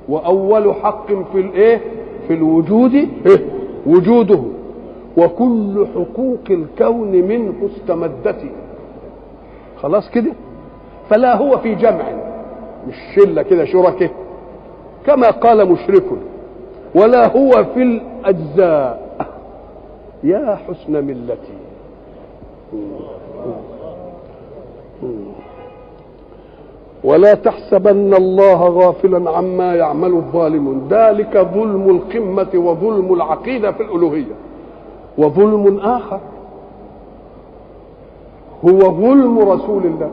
واول حق في الايه في الوجود إيه؟ وجوده وكل حقوق الكون منه استمدت خلاص كده فلا هو في جمع مش شله كده شركه كما قال مشرك ولا هو في الاجزاء يا حسن ملتي ولا تحسبن الله غافلا عما يعمل الظالمون ذلك ظلم القمة وظلم العقيدة في الألوهية وظلم آخر هو ظلم رسول الله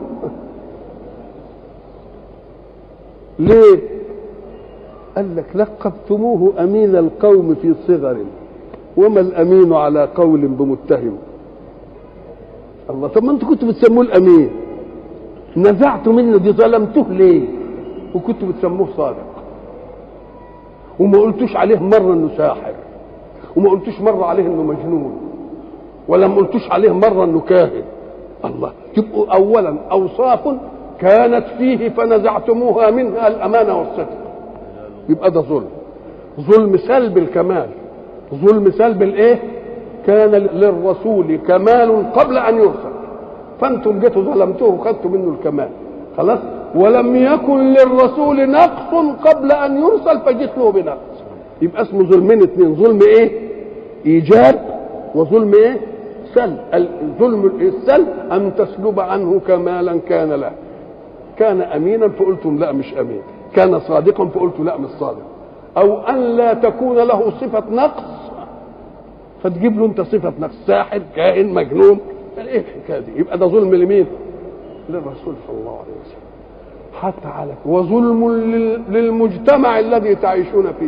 ليه قال لك لقبتموه أمين القوم في صغر وما الأمين على قول بمتهم الله طب ما انتوا كنتوا بتسموه الأمين نزعتوا منه دي ظلمتوه ليه وكنتوا بتسموه صادق وما قلتوش عليه مرة انه ساحر وما قلتوش مرة عليه انه مجنون ولا ما قلتوش عليه مرة انه كاهن الله تبقوا اولا اوصاف كانت فيه فنزعتموها منها الامانة والصدق يبقى ده ظلم ظلم سلب الكمال ظلم سلب الايه كان للرسول كمال قبل ان يرسل فانتم جيتوا ظلمتوه وخدتوا منه الكمال خلاص ولم يكن للرسول نقص قبل ان يرسل فجيت له بنقص يبقى اسمه ظلمين اثنين ظلم ايه ايجاب وظلم ايه سلب الظلم السلب ان تسلب عنه كمالا كان له كان امينا فقلتم لا مش امين كان صادقا فقلت لا مش صادق او ان لا تكون له صفه نقص فتجيب له انت صفه نقص ساحر كائن مجنون ايه الحكايه دي يبقى ده ظلم لمين للرسول صلى الله عليه وسلم حتى على وظلم للمجتمع الذي تعيشون فيه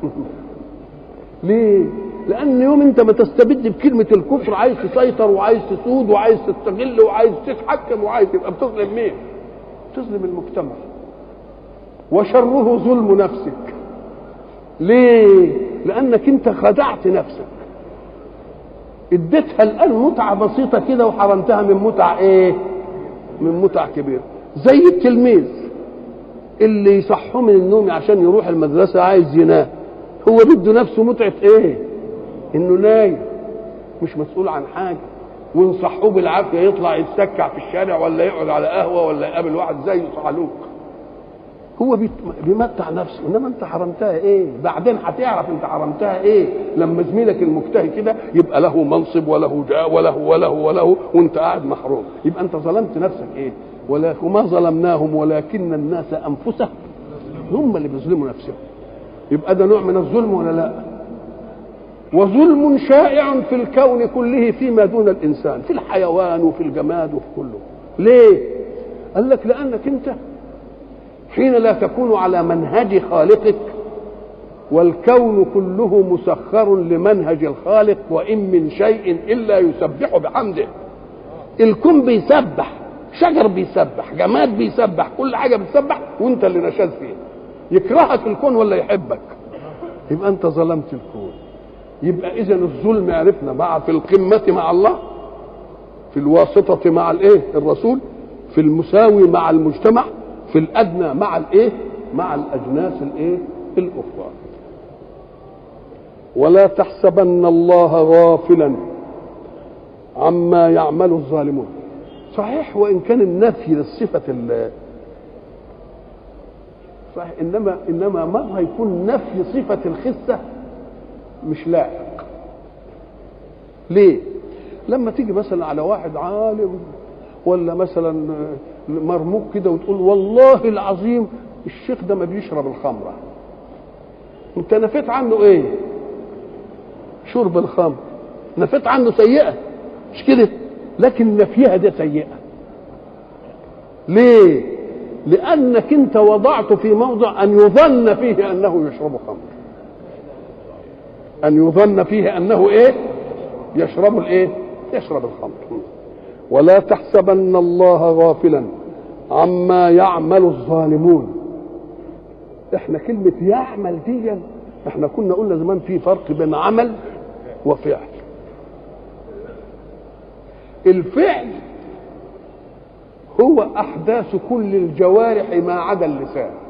ليه لان يوم انت ما تستبد بكلمه الكفر عايز تسيطر وعايز تسود وعايز تستغل وعايز تتحكم وعايز تبقى بتظلم مين تظلم المجتمع وشره ظلم نفسك ليه لانك انت خدعت نفسك اديتها الان متعه بسيطه كده وحرمتها من متع ايه من متع كبيره زي التلميذ اللي يصحوه من النوم عشان يروح المدرسه عايز ينام هو بده نفسه متعه ايه انه نايم مش مسؤول عن حاجه ونصحوه بالعافيه يطلع يتسكع في الشارع ولا يقعد على قهوه ولا يقابل واحد زيه صعلوك هو بيمتع نفسه انما انت حرمتها ايه بعدين هتعرف انت حرمتها ايه لما زميلك المجتهد كده يبقى له منصب وله جاء وله وله وله وانت قاعد محروم يبقى انت ظلمت نفسك ايه ولا وما ظلمناهم ولكن الناس انفسهم هم اللي بيظلموا نفسهم يبقى ده نوع من الظلم ولا لا وظلم شائع في الكون كله فيما دون الانسان في الحيوان وفي الجماد وفي كله ليه قال لك لانك انت حين لا تكون على منهج خالقك والكون كله مسخر لمنهج الخالق وان من شيء الا يسبح بحمده الكون بيسبح شجر بيسبح جماد بيسبح كل حاجه بتسبح وانت اللي نشاز فيه يكرهك الكون ولا يحبك يبقى انت ظلمت الكون يبقى اذا الظلم عرفنا مع في القمه مع الله في الواسطه مع الايه الرسول في المساوي مع المجتمع في الادنى مع الايه مع الاجناس الايه الاخرى ولا تحسبن الله غافلا عما يعمل الظالمون صحيح وان كان النفي للصفه صحيح انما انما مره يكون نفي صفه الخسه مش لاحق ليه لما تيجي مثلا على واحد عالم ولا مثلا مرموق كده وتقول والله العظيم الشيخ ده ما بيشرب الخمره انت نفيت عنه ايه شرب الخمر نفيت عنه سيئه مش كده لكن نفيها ده سيئه ليه لانك انت وضعت في موضع ان يظن فيه انه يشرب خمر ان يظن فيه انه ايه يشرب الايه يشرب الخمر ولا تحسبن الله غافلا عما يعمل الظالمون احنا كلمة يعمل دي احنا كنا قلنا زمان في فرق بين عمل وفعل الفعل هو احداث كل الجوارح ما عدا اللسان